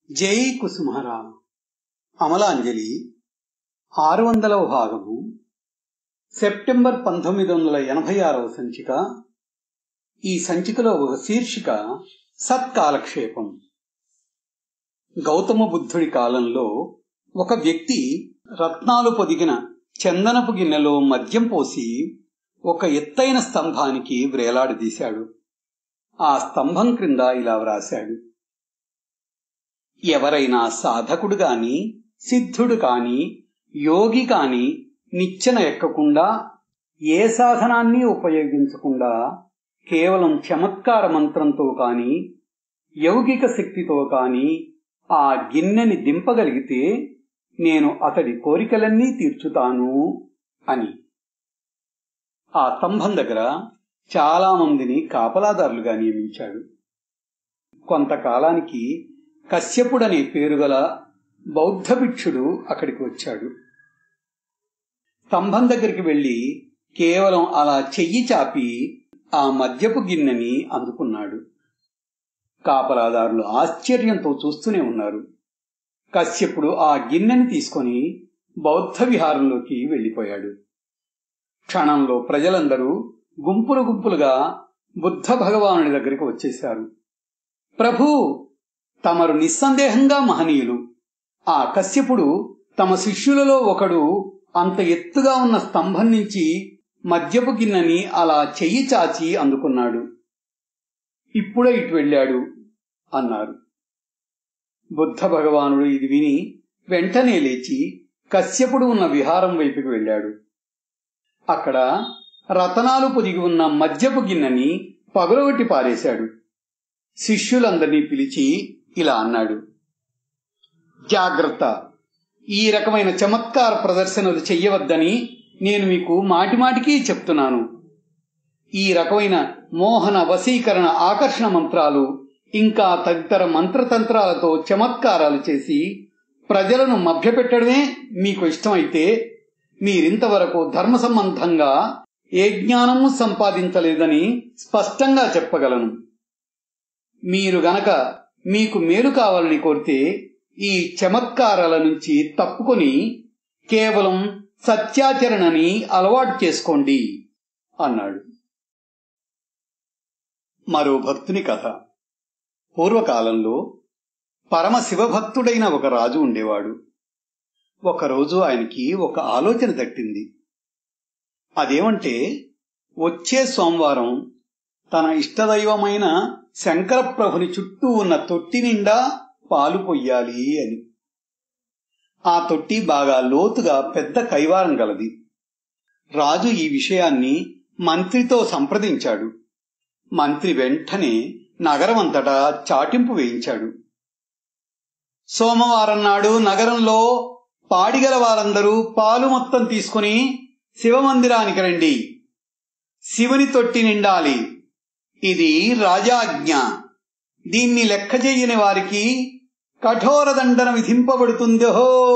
జై కుసుమహర అమలాంజలి ఆరు వందలవ భాగము సెప్టెంబర్ పంతొమ్మిది వందల ఎనభై ఆరవ సంచిక ఈ సంచికలో ఒక శీర్షిక సత్కాలక్షేపం గౌతమ బుద్ధుడి కాలంలో ఒక వ్యక్తి రత్నాలు పొదిగిన చందనపు గిన్నెలో మద్యం పోసి ఒక ఎత్తైన స్తంభానికి వ్రేలాడదీశాడు ఆ స్తంభం క్రింద ఇలా వ్రాశాడు ఎవరైనా సాధకుడు గాని సిద్ధుడు కాని యోగి కాని నిచ్చెన ఎక్కకుండా ఏ సాధనాన్ని ఉపయోగించకుండా కేవలం చమత్కార మంత్రంతో కాని యౌగిక శక్తితో కాని ఆ గిన్నెని దింపగలిగితే నేను అతడి కోరికలన్నీ తీర్చుతాను అని ఆ స్తంభం దగ్గర చాలా మందిని కాపలాదారులుగా నియమించాడు కొంతకాలానికి కశ్యపుడనే పేరుగల బౌద్ధ భిక్షుడు అక్కడికి వచ్చాడు స్తంభం దగ్గరికి వెళ్లి కేవలం అలా చెయ్యి చాపి ఆ మద్యపు గిన్నెని అందుకున్నాడు కాపలాదారులు ఆశ్చర్యంతో చూస్తూనే ఉన్నారు కశ్యపుడు ఆ గిన్నెని తీసుకొని బౌద్ధ విహారంలోకి వెళ్లిపోయాడు క్షణంలో ప్రజలందరూ గుంపులు గుంపులుగా బుద్ధ భగవానుడి దగ్గరికి వచ్చేశారు ప్రభు తమరు నిస్సందేహంగా మహనీయులు ఆ కశ్యపుడు తమ శిష్యులలో ఒకడు అంత ఎత్తుగా ఉన్న స్తంభం నుంచి మద్యపు గిన్నెని అలా చెయ్యి చాచి అందుకున్నాడు ఇప్పుడే ఇటు వెళ్ళాడు అన్నారు బుద్ధ భగవానుడు ఇది విని వెంటనే లేచి కశ్యపుడు ఉన్న విహారం వైపుకి వెళ్ళాడు అక్కడ రతనాలు పొదిగి ఉన్న మద్యపు గిన్నెని పగులగొట్టి పారేశాడు శిష్యులందరినీ పిలిచి ఇలా అన్నాడు జాగ్రత్త ఈ రకమైన చమత్కార ప్రదర్శనలు చెయ్యవద్దని నేను మీకు మాటిమాటికి చెప్తున్నాను ఈ రకమైన మోహన వశీకరణ ఆకర్షణ మంత్రాలు ఇంకా తదితర మంత్రతంత్రాలతో చమత్కారాలు చేసి ప్రజలను మభ్యపెట్టడమే మీకు ఇష్టమైతే మీరింతవరకు ధర్మ సంబంధంగా ఏ జ్ఞానము సంపాదించలేదని స్పష్టంగా చెప్పగలను మీరు గనక మీకు మేలు కావాలని కోరితే ఈ చమత్కారాల నుంచి తప్పుకొని కేవలం సత్యాచరణని అలవాటు చేసుకోండి అన్నాడు మరో భక్తుని కథ పూర్వకాలంలో పరమ శివభక్తుడైన ఒక రాజు ఉండేవాడు ఒకరోజు ఆయనకి ఒక ఆలోచన తట్టింది అదేమంటే వచ్చే సోమవారం తన ఇష్టదైవమైన శంకర ప్రభుని చుట్టూ ఉన్న తొట్టి నిండా పాలు పొయ్యాలి అని ఆ తొట్టి బాగా లోతుగా పెద్ద కైవారం గలది రాజు ఈ విషయాన్ని మంత్రితో సంప్రదించాడు మంత్రి వెంటనే నగరమంతటా చాటింపు వేయించాడు సోమవారం నాడు నగరంలో పాడిగల వారందరూ పాలు మొత్తం తీసుకుని శివమందిరానికి రండి శివుని తొట్టి నిండాలి ఇది రాజాజ్ఞ దీన్ని లెక్క చెయ్యని వారికి కఠోర దండన విధింపబడుతుందో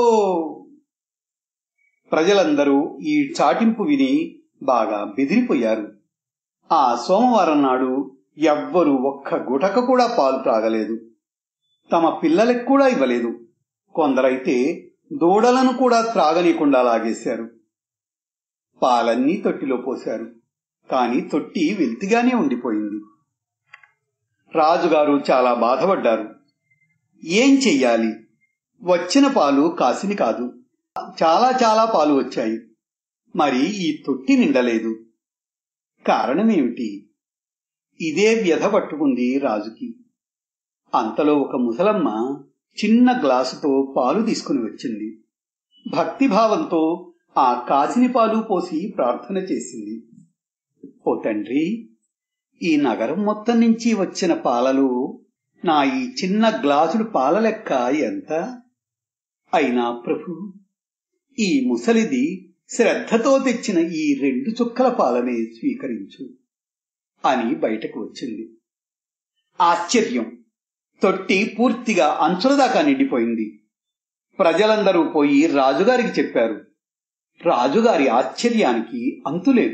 ప్రజలందరూ ఈ చాటింపు విని బాగా బెదిరిపోయారు ఆ సోమవారం నాడు ఎవ్వరూ ఒక్క గుటక కూడా పాలు త్రాగలేదు తమ పిల్లలకు కూడా ఇవ్వలేదు కొందరైతే దూడలను కూడా త్రాగనీయకుండా లాగేశారు పాలన్నీ తొట్టిలో పోశారు కాని తొట్టి వెల్తిగానే ఉండిపోయింది రాజుగారు చాలా బాధపడ్డారు ఏం చెయ్యాలి వచ్చిన పాలు కాసిని కాదు చాలా చాలా పాలు వచ్చాయి మరి ఈ తొట్టి నిండలేదు కారణమేమిటి ఇదే వ్యధ పట్టుకుంది రాజుకి అంతలో ఒక ముసలమ్మ చిన్న గ్లాసుతో పాలు తీసుకుని వచ్చింది భక్తిభావంతో ఆ కాసిని పాలు పోసి ప్రార్థన చేసింది ఓ తండ్రి ఈ నగరం మొత్తం నుంచి వచ్చిన పాలలో నా ఈ చిన్న గ్లాసుడు పాల లెక్క ఎంత అయినా ప్రభు ఈ ముసలిది శ్రద్ధతో తెచ్చిన ఈ రెండు చుక్కల పాలనే స్వీకరించు అని బయటకు వచ్చింది ఆశ్చర్యం తొట్టి పూర్తిగా అంచుల దాకా నిండిపోయింది ప్రజలందరూ పోయి రాజుగారికి చెప్పారు రాజుగారి ఆశ్చర్యానికి అంతులేదు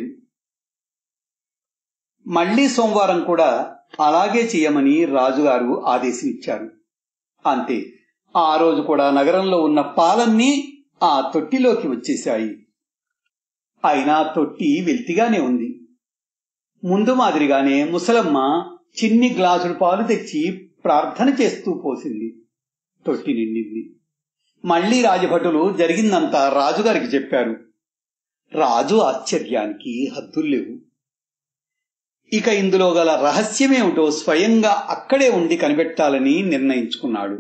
మళ్లీ సోమవారం కూడా అలాగే చేయమని రాజుగారు ఆదేశం ఇచ్చారు అంతే ఆ రోజు కూడా నగరంలో ఉన్న పాలన్నీ ఆ తొట్టిలోకి వచ్చేశాయి అయినా తొట్టి వెల్తిగానే ఉంది ముందు మాదిరిగానే ముసలమ్మ చిన్ని గ్లాసుడు పాలు తెచ్చి ప్రార్థన చేస్తూ పోసింది తొట్టి నిండింది మళ్లీ రాజభటులు జరిగిందంతా రాజుగారికి చెప్పారు రాజు ఆశ్చర్యానికి హద్దులు లేవు ఇక ఇందులో గల రహస్యమేమిటో స్వయంగా అక్కడే ఉండి కనిపెట్టాలని నిర్ణయించుకున్నాడు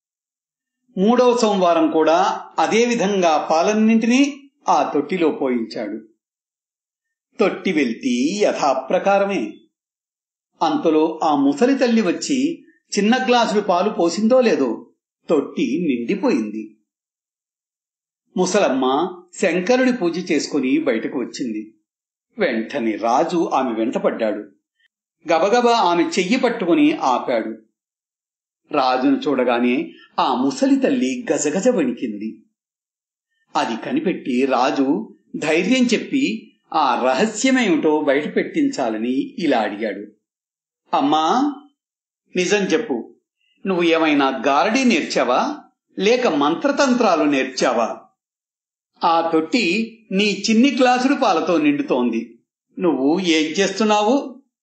మూడవ సోమవారం కూడా అదే విధంగా పాలన్నింటినీ ఆ తొట్టిలో పోయించాడు తొట్టి వెళ్తి యథాప్రకారమే అంతలో ఆ ముసలి తల్లి వచ్చి చిన్న గ్లాసులు పాలు పోసిందో లేదో తొట్టి నిండిపోయింది ముసలమ్మ శంకరుడి పూజ చేసుకుని బయటకు వచ్చింది వెంటనే రాజు ఆమె వెంటపడ్డాడు గబగబా ఆమె చెయ్యి పట్టుకుని ఆపాడు రాజును చూడగానే ఆ ముసలి తల్లి గజగజ వణికింది అది కనిపెట్టి రాజు ధైర్యం చెప్పి ఆ రహస్యమేమిటో బయట పెట్టించాలని ఇలా అడిగాడు అమ్మా నిజం చెప్పు నువ్వు ఏమైనా గారడీ నేర్చావా లేక మంత్రతంత్రాలు నేర్చావా ఆ తొట్టి నీ చిన్ని గ్లాసుడు పాలతో నిండుతోంది నువ్వు ఏం చేస్తున్నావు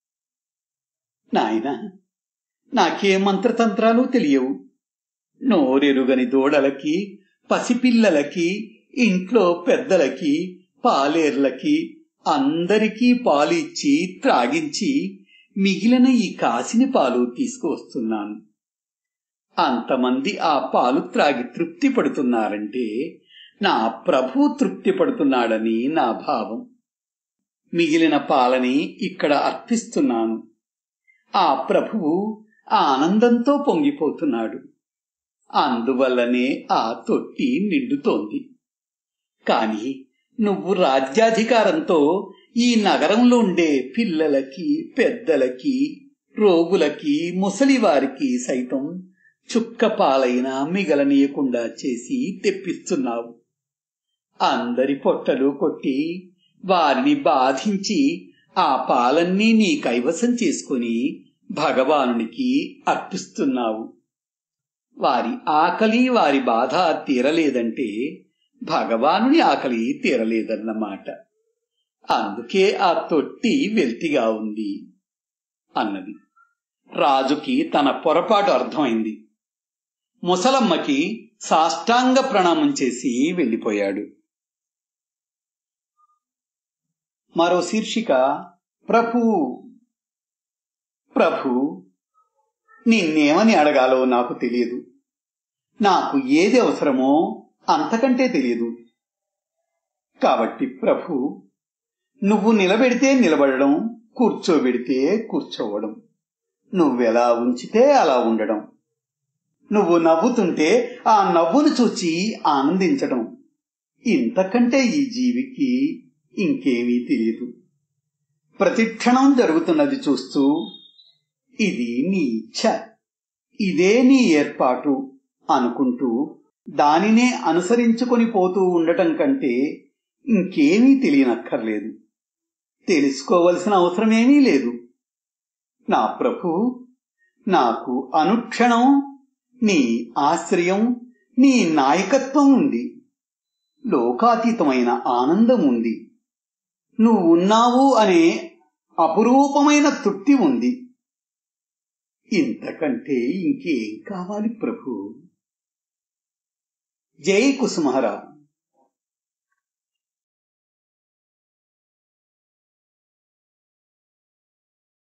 నాయనా నాకే మంత్రతంత్రాలు తెలియవు నోరెరుగని దూడలకి పసిపిల్లలకి ఇంట్లో పెద్దలకి పాలేర్లకి అందరికీ పాలు ఇచ్చి త్రాగించి మిగిలిన ఈ కాసిని పాలు తీసుకువస్తున్నాను అంతమంది ఆ పాలు త్రాగి తృప్తి పడుతున్నారంటే నా ప్రభు తృప్తి పడుతున్నాడని నా భావం మిగిలిన పాలని ఇక్కడ అర్పిస్తున్నాను ఆ ప్రభువు ఆనందంతో పొంగిపోతున్నాడు అందువల్లనే ఆ తొట్టి నిండుతోంది కాని నువ్వు రాజ్యాధికారంతో ఈ నగరంలో ఉండే పిల్లలకి పెద్దలకి రోగులకి ముసలివారికి సైతం చుక్క పాలైన మిగలనీయకుండా చేసి తెప్పిస్తున్నావు అందరి పొట్టలు కొట్టి వారిని బాధించి ఆ పాలన్నీ నీ కైవసం చేసుకుని భగవానునికి అర్పిస్తున్నావు వారి ఆకలి వారి బాధ తీరలేదంటే భగవానుని ఆకలి తీరలేదన్నమాట అందుకే ఆ తొట్టి వెల్తిగా ఉంది అన్నది రాజుకి తన పొరపాటు అర్థమైంది ముసలమ్మకి సాష్టాంగ ప్రణామం చేసి వెళ్ళిపోయాడు మరో శీర్షిక ప్రభు ప్రభు నిన్నేమని అడగాలో నాకు తెలియదు నాకు ఏది అవసరమో అంతకంటే తెలియదు కాబట్టి ప్రభు నువ్వు నిలబెడితే నిలబడడం కూర్చోబెడితే కూర్చోవడం నువ్వెలా ఉంచితే అలా ఉండడం నువ్వు నవ్వుతుంటే ఆ నవ్వును చూచి ఆనందించడం ఇంతకంటే ఈ జీవికి ఇంకేమీ తెలియదు ప్రతిక్షణం జరుగుతున్నది చూస్తూ ఇది నీ ఇచ్ఛ ఇదే నీ ఏర్పాటు అనుకుంటూ దానినే అనుసరించుకొని పోతూ ఉండటం కంటే ఇంకేమీ తెలియనక్కర్లేదు తెలుసుకోవలసిన అవసరమేమీ లేదు నా ప్రభు నాకు అనుక్షణం నీ ఆశ్రయం నీ నాయకత్వం ఉంది లోకాతీతమైన ఆనందం ఉంది నువ్వు ఉన్నావు అనే అపురూపమైన తృప్తి ఉంది ఇంతకంటే ఇంకేం కావాలి ప్రభు జై కుసుమహరా